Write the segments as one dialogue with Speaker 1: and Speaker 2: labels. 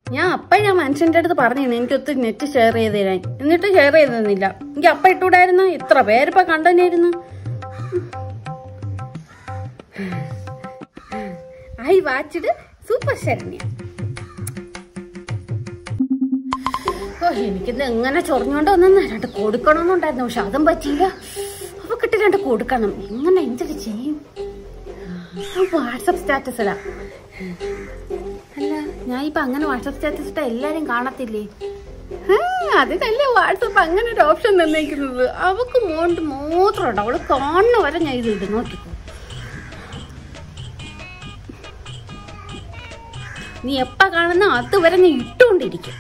Speaker 1: ഞാൻ അപ്പഴാ മനുഷ്യന്റെ അടുത്ത് പറഞ്ഞു എനിക്ക് ഒത്തിരി നെറ്റ് ഷെയർ ചെയ്ത് തരാൻ എന്നിട്ട് ഷെയർ ചെയ്ത് തന്നില്ല എനിക്ക് അപ്പ ഇട്ടൂടായിരുന്നു ഇത്ര പേരിപ്പോ കണ്ടനായിരുന്നു ഐ വാച്ചിട് സൂപ്പർ ശരണ്യ ഓ എനിക്കിത് എങ്ങനെ ചൊറിഞ്ഞോണ്ട് വന്നെന്ന് രണ്ട് കൊടുക്കണമെന്നുണ്ടായിരുന്നു പക്ഷെ അതും പറ്റിയില്ല അപ്പൊ കിട്ടി രണ്ട് കൊടുക്കണം എങ്ങനെ എന്തൊക്കെ ചെയ്യും വാട്സപ്പ് സ്റ്റാറ്റസ് ഇടാം അല്ല ഞാൻ ഇപ്പൊ അങ്ങനെ വാട്സപ്പ് സ്റ്റാറ്റസ് ഇട്ട എല്ലാരും കാണത്തില്ലേ ആ, അതിനല്ലേ വാട്സപ്പ് അങ്ങനെ ഒരു ഓപ്ഷൻ തന്നേക്കുന്നത് അവക്ക് മോണ്ട് മാത്രം ഉണ്ട് അവള് കാണുന്ന വരെ ഞാൻ ഇത് ഇടും നോക്കിക്കോ നീ എപ്പ കാണുന്ന അതുവരെ ഞാൻ ഇട്ടുകൊണ്ടിരിക്കും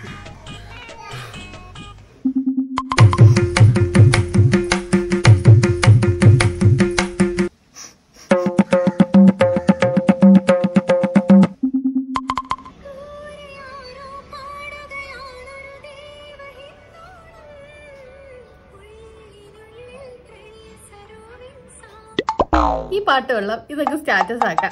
Speaker 1: ഈ പാട്ട് കൊള്ളാം ഇതൊക്കെ സ്റ്റാറ്റസ് ആക്കാം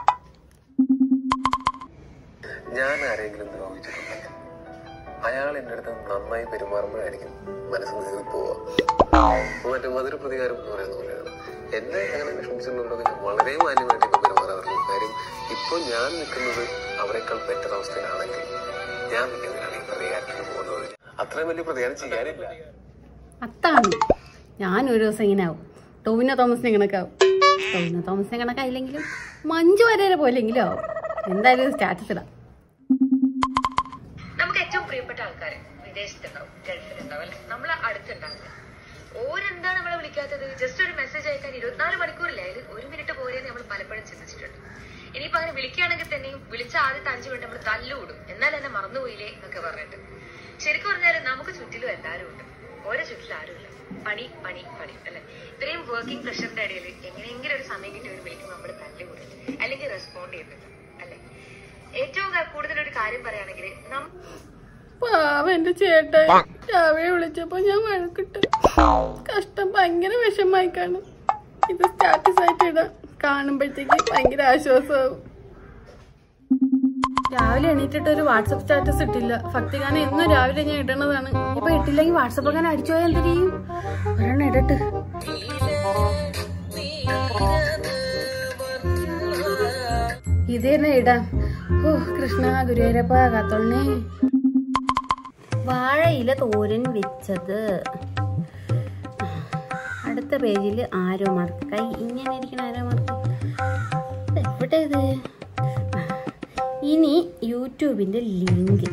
Speaker 2: ഞാൻ ആരെങ്കിലും ദ്രോഹിച്ചിട്ടുണ്ടെങ്കിൽ അയാൾ എന്റെ അടുത്ത് നന്നായി പെരുമാറുമ്പോഴായിരിക്കും മനസ്സിൽ നിന്ന് പോവാ മറ്റേ മധുര പ്രതികാരം എന്ന് പറയുന്ന പോലെയാണ് എന്നെ അങ്ങനെ വിഷമിച്ചിട്ടുണ്ടെങ്കിൽ ഞാൻ വളരെ മാന്യമായിട്ട് ഇപ്പൊ പെരുമാറാറുള്ളൂ കാര്യം ഇപ്പൊ ഞാൻ നിൽക്കുന്നത് അവരെക്കാൾ ബെറ്റർ അവസ്ഥയിലാണെങ്കിൽ ഞാൻ എന്തിനാണ് ഈ പ്രതികാരത്തിന് പോകുന്നത് അത്രയും വലിയ പ്രതികാരം ചെയ്യാനില്ല
Speaker 1: അത്താണ് ഞാൻ ഒരു ദിവസം ഇങ്ങനെ ആവും ടോവിനോ തോമസിനെ കണക്കാവും ടോവിനോ തോമസിനെ കണക്കായില്ലെങ്കിലും മഞ്ജു വരേരെ പോലെങ്കിലും ആവും എന്തായാലും സ്റ്റാറ്റസ് ഇടാം
Speaker 3: നമുക്ക് ഏറ്റവും പ്രിയപ്പെട്ട ആൾക്കാർ വിദേശത്തുണ്ടാവും ഗൾഫിലുണ്ടാവും അല്ലെ നമ്മളെ അടുത്തുണ്ടാവില്ല ഓരെന്താണ് നമ്മളെ വിളിക്കാത്തത് ജസ്റ്റ് ഒരു മെസ്സേജ് അയക്കാൻ ഇരുപത്തിനാല് മണിക്കൂറിലായാലും ഒരു മിനിറ്റ് പോരെന്ന് നമ്മൾ പലപ്പോഴും ചിന്തിച്ചിട്ടുണ്ട് ഇനിയിപ്പോ അങ്ങനെ വിളിക്കുകയാണെങ്കിൽ തന്നെയും വിളിച്ച ആദ്യത്തെ അഞ്ചു മിനിറ്റ് നമ്മൾ തല്ലുകൂടും എന്നാൽ എന്നെ മറന്നുപോയില്ലേ എന്നൊക്കെ പറഞ്ഞിട്ട് ശരിക്കും പറഞ്ഞാൽ നമുക്ക് ചുറ്റിലും എല്ലാവരും ഉണ്ട് ഓരോ ചുറ്റിലും ആരുമില്ല പണി പണി പണി അല്ലെ ഇത്രയും വർക്കിംഗ് പ്രഷറിന്റെ ഇടയിൽ എങ്ങനെയെങ്കിലും ഒരു സമയം കിട്ടി ഒരു വിളിക്കും നമ്മൾ തല്ലുകൂടും അല്ലെങ്കിൽ റെസ്പോണ്ട് ചെയ്യുന്നില്ല അല്ലെ ഏറ്റവും കൂടുതൽ ഒരു കാര്യം പറയുകയാണെങ്കിൽ നം
Speaker 1: പാവ എന്റെ ചേട്ടൻ രാവിലെ വിളിച്ചപ്പോ ഞാൻ വഴക്കിട്ട് കഷ്ടം ഭയങ്കര വിഷമായി കാണും ഇത് സ്റ്റാറ്റസ് ആയിട്ട് ഇടാം കാണുമ്പോഴത്തേക്ക് ഭയങ്കര ആശ്വാസമാവും രാവിലെ എണീറ്റിട്ട് ഒരു വാട്സപ്പ് സ്റ്റാറ്റസ് ഇട്ടില്ല ഭക്തിഗാനം എന്നും രാവിലെ ഞാൻ ഇടണതാണ് ഇപ്പൊ ഇട്ടില്ലെങ്കിൽ വാട്സപ്പ് അങ്ങനെ അടിച്ചു പോയാൽ എന്ത് ചെയ്യും ഒരെണ്ണം ഇടട്ട് ഇത് തന്നെ ഇടാം ഓ കൃഷ്ണ ഗുരുവായൂരപ്പ കാത്തോളണേ വാഴയില തോരൻ വെച്ചത് അടുത്ത പേജിൽ ആരോ മാർക്ക് കൈ ഇങ്ങനെ ഇരിക്കണ ആരോ മാർക്ക് ഇത് എവിടെ ഇത് ഇനി യൂട്യൂബിന്റെ ലിങ്ക്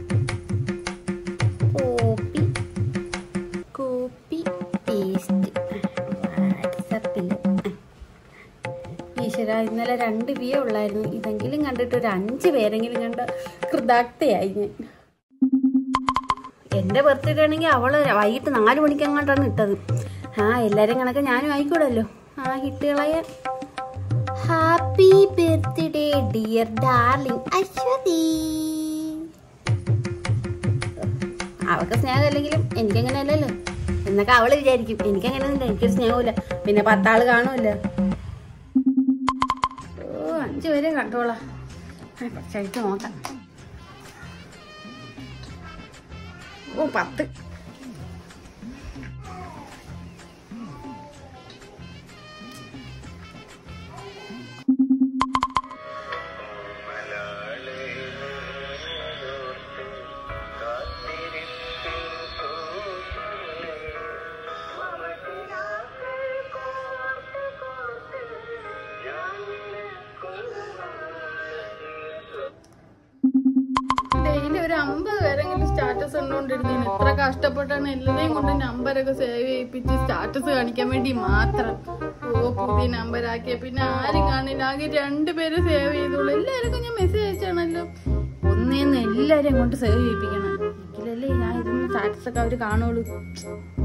Speaker 1: കോപ്പി കോപ്പി പേസ്റ്റ് വാട്സപ്പിൽ ഈശ്വര ഇന്നലെ രണ്ട് വിയ ഉള്ളായിരുന്നു ഇതെങ്കിലും കണ്ടിട്ട് ഒരു അഞ്ച് പേരെങ്കിലും കണ്ട കൃതാർത്ഥയായി ഞാൻ എന്റെ ബർത്ത്ഡേ ആണെങ്കിൽ അവള് വൈകിട്ട് നാല് മണിക്കെങ്ങാണ്ടാണ് ഇട്ടത് ആ എല്ലാരും കണക്ക് ഞാനും ആയിക്കൂടല്ലോ ആ ഹിട്ടുകളായ happy birthday dear darling Aswathi അവൾക്ക് സ്നേഹം അല്ലെങ്കിലും എനിക്കങ്ങനെ അല്ലല്ലോ എന്നൊക്കെ അവള് വിചാരിക്കും എനിക്കങ്ങനെ ഒന്നുമില്ല എനിക്കൊരു സ്നേഹമില്ല പിന്നെ പത്താള് കാണുമല്ലോ ഓ അഞ്ചു പേരെ കണ്ടോളാം കുറച്ചായിട്ട് നോക്കാം ഓ പത്ത് ഡെയിലി ഒരു അമ്പത് പേരെങ്കിലും സ്റ്റാറ്റസ് കണ്ടുകൊണ്ടിരുന്നു എത്ര കഷ്ടപ്പെട്ടാണ് എല്ലാരെയും കൊണ്ട് നമ്പരൊക്കെ സേവ് ചെയ്യിപ്പിച്ച് സ്റ്റാറ്റസ് കാണിക്കാൻ വേണ്ടി മാത്രം ഓ പുതിയ നമ്പർ ആക്കിയ പിന്നെ ആരും കാണില്ല ആകെ രണ്ടുപേര് സേവ് ചെയ്തോളൂ എല്ലാവർക്കും ഞാൻ മെസ്സേജ് അയച്ചാണല്ലോ ഒന്നേന്ന് എല്ലാരെയും കൊണ്ട് സേവ് ചെയ്യിപ്പിക്കണം എങ്കിലല്ലേ ഞാൻ ഇതൊന്നും സ്റ്റാറ്റസ് ഒക്കെ അവര് കാണുള്ളൂ